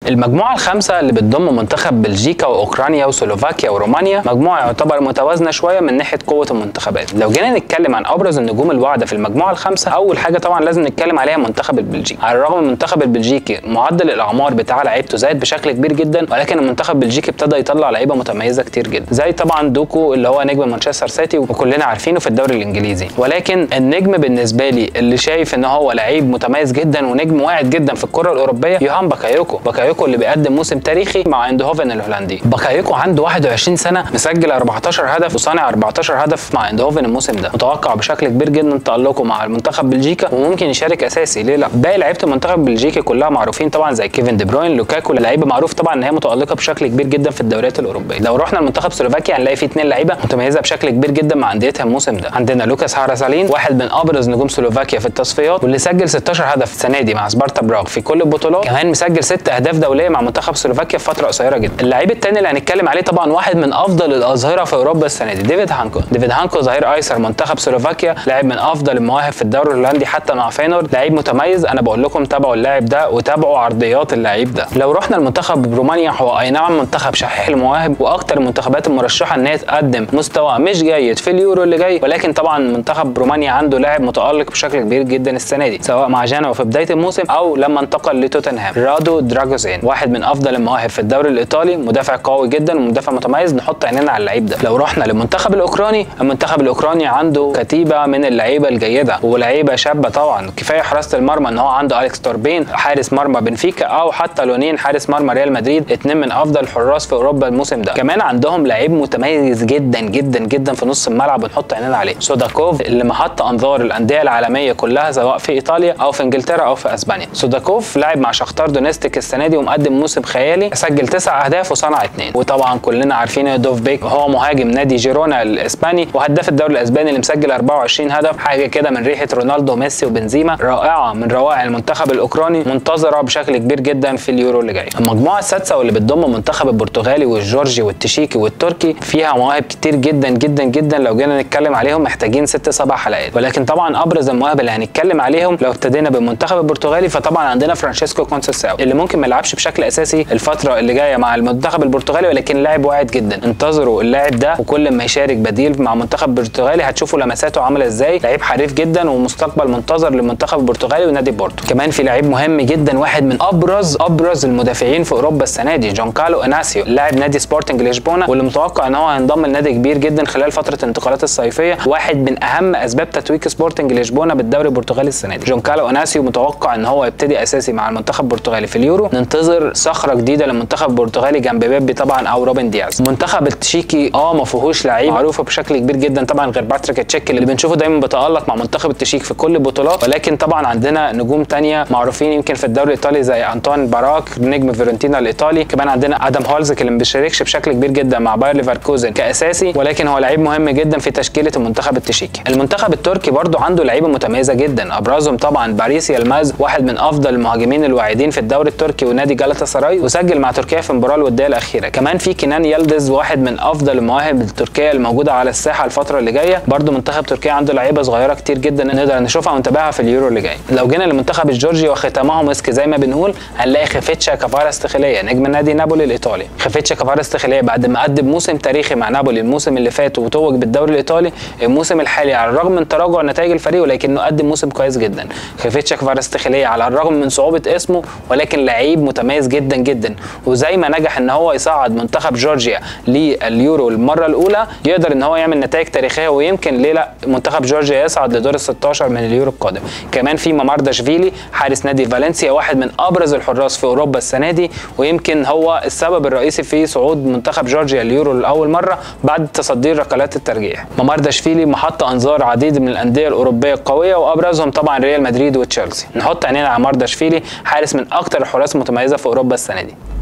المجموعه الخامسه اللي بتضم منتخب بلجيكا واوكرانيا وسلوفاكيا ورومانيا مجموعه يعتبر متوازنه شويه من ناحيه قوه المنتخبات لو جينا نتكلم عن ابرز النجوم الواعده في المجموعه الخامسه اول حاجه طبعا لازم نتكلم عليها منتخب البلجيكي على الرغم من المنتخب البلجيكي معدل الاعمار بتاع لعيبته زاد بشكل كبير جدا ولكن المنتخب البلجيكي ابتدى يطلع لعيبه متميزه كتير جدا زي طبعا دوكو اللي هو نجم مانشستر سيتي وكلنا عارفينه في الدوري الانجليزي ولكن النجم بالنسبه لي اللي شايف ان هو لعيب متميز جدا ونجم واعد جدا في الكره الاوروبيه يوهان باكايوكو باكايوكو اللي بيقدم موسم تاريخي مع اندهوفن الهولندي باكايوكو عنده 21 سنه مسجل 14 هدف وصانع 14 هدف مع اندهوفن الموسم ده متوقع بشكل كبير جدا تالقه مع المنتخب بلجيكا وممكن يشارك اساسي ليه لا باقي لعيبه المنتخب البلجيكي كلها معروفين طبعا زي كيفن دي بروين لوكاكو لعيبه معروف طبعا ان هي متالقه بشكل كبير جدا في الدوريات الاوروبيه لو رحنا المنتخب سلوفاكيا هنلاقي فيه اثنين لعيبه متميزه بشكل كبير جدا مع انديتها الموسم ده عندنا لوكاس هاراسالين واحد من ابرز نجوم سلوفاكيا في التصفيات واللي سجل 16 هدف السنه دي مع سبارتا براغ في كل البطولات كمان مسجل ست اهداف دوليه مع منتخب سلوفاكيا في فتره قصيره جدا اللعيب الثاني اللي هنتكلم عليه طبعا واحد من افضل الاظهره في اوروبا السنه دي ديفيد هانكو ديفيد هانكو ظهير ايسر منتخب سلوفاكيا لاعب من افضل المواهب في الدوري الهولندي حتى مع فينورد لعيب متميز انا بقول لكم تابعوا اللاعب ده وتابعوا عرضيات اللعيب ده لو رحنا المنتخب رومانيا هو اي نعم منتخب شحيح المواهب واكتر المنتخبات المرشحه ان هي تقدم مستوى مش جيد في اليورو اللي جاي ولكن طبعا منتخب رومانيا عنده لاعب متالق بشكل كبير جدا السنه دي سواء مع جنوا في بدايه الموسم او لما انتقل لتوتنهام رادو دراجوزين واحد من افضل المواهب في الدوري الايطالي مدافع قوي جدا ومدافع متميز نحط عينينا على اللعيب ده لو رحنا للمنتخب الاوكراني المنتخب الاوكراني عنده كتيبه من اللعيبه الجيده ولعيبه شابه طبعا كفايه حراسه المرمى ان هو عنده اليكس توربين حارس مرمى بنفيكا او حتى لونين حارس مرمى ريال مدريد اتنين من افضل الحراس في اوروبا الموسم ده كمان عندهم لعيب متميز جدا جدا جدا في نص الملعب ونحط عينينا عليه سوداكوف اللي محط انظار الانديه العالميه كلها سواء في ايطاليا او في انجلترا او في اسبانيا سوداكوف لاعب مع شختار دونيستيك السنه دي ومقدم موسم خيالي سجل تسع اهداف وصنع اثنين وطبعا كلنا عارفين دوف بيك هو مهاجم نادي جيرونا الاسباني وهداف الدوري الاسباني اللي مسجل 24 هدف حاجه كده من ريحه رونالدو وميسي وبنزيما رائعه من روائع المنتخب الاوكراني منتظره بشكل كبير جدا في اليورو اللي جاي المجموعه السادسه واللي بتضم المنتخب البرتغالي والجورجي والتشيكي والتركي فيها مواهب كتير جدا جدا جدا لو جينا نتكلم عليهم محتاجين ست سبع حلقات ولكن طبعا ابرز المواهب اللي هنتكلم عليهم لو ابتدينا بالمنتخب البرتغالي فطبعا عندنا فرانشيسكو كونسيساو اللي ممكن ما يلعبش بشكل اساسي الفتره اللي جايه مع المنتخب البرتغالي ولكن لاعب واعد جدا انتظروا اللاعب ده وكل ما يشارك بديل مع منتخب البرتغالي هتشوفوا لمساته عامله ازاي لعيب حريف جدا ومستقبل منتظر للمنتخب البرتغالي ونادي بورتو كمان في لعيب مهم جدا واحد من ابرز ابرز المدافعين في اوروبا السنه دي جون كارلو اناسيو لاعب نادي سبورتنج لشبونه واللي متوقع ان هو هينضم لنادي كبير جدا خلال فتره الانتقالات الصيفيه واحد من اهم اسباب تتويج سبورتنج لشبونه بالدوري البرتغالي السنه دي جون كارلو اناسيو متوقع ان هو يبتدي اساسي مع المنتخب البرتغالي في اليورو ننتظر صخره جديده للمنتخب البرتغالي جنب بيبي طبعا او روبن دياز المنتخب التشيكي اه ما فيهوش لعيب معروفه بشكل كبير جدا طبعا غير باتريك تشيك اللي بنشوفه دايما بيتالق مع منتخب التشيك في كل البطولات ولكن طبعا عندنا نجوم تانية معروفين يمكن في الدوري الايطالي زي انطوان باراك نجم فيرونتينا الايطالي كمان عندنا ادم هولزك اللي ما بيشاركش بشكل كبير جدا مع باير ليفركوزن كاساسي ولكن هو لعيب مهم جدا في تشكيله المنتخب التشيكي المنتخب التركي برضو عنده لعيبه متميزه جدا ابرزهم طبعا باريس يلماز واحد من افضل المهاجمين الواعدين في الدوري التركي ونادي جالاتا سراي وسجل مع تركيا في المباراه الوديه الاخيره كمان في كنان يلدز واحد من افضل المواهب التركيه الموجوده على الساحه الفتره اللي جايه برضو منتخب تركيا عنده لعيبه صغيره كتير جدا نقدر نشوفها ونتابعها في اليورو اللي جاي لو جينا للمنتخب الجورجي وختامه مسك زي ما بنقول هنلاقي خفيتشا كفارا استخليه نجم نادي نابولي الايطالي خفيتشا كفارا استخليه بعد ما قدم موسم تاريخي مع نابولي الموسم اللي فات وتوج بالدوري الايطالي الموسم الحالي على الرغم من تراجع نتائج الفريق ولكنه قدم موسم كويس جدا خفيتشا كفارا استخليه على الرغم من صعوبه اسمه ولكن لعيب متميز جدا جدا وزي ما نجح ان هو يصعد منتخب جورجيا لليورو المره الاولى يقدر ان هو يعمل نتائج تاريخيه ويمكن ليه لا منتخب جورجيا يصعد لدور ال 16 من اليورو القادم كمان في مامارداشفيلي حارس نادي فالنسيا واحد من ابرز الحراس في اوروبا السنه دي ويمكن هو السبب الرئيسي في صعود منتخب جورجيا اليورو لاول مره بعد تصدير ركلات الترجيح مامارداشفيلي محط انظار عديد من الانديه الاوروبيه القويه وابرزهم طبعا ريال مدريد وتشيلسي نحط عينينا على مارداشفيلي حارس من اكثر الحراس المتميزه في اوروبا السنه دي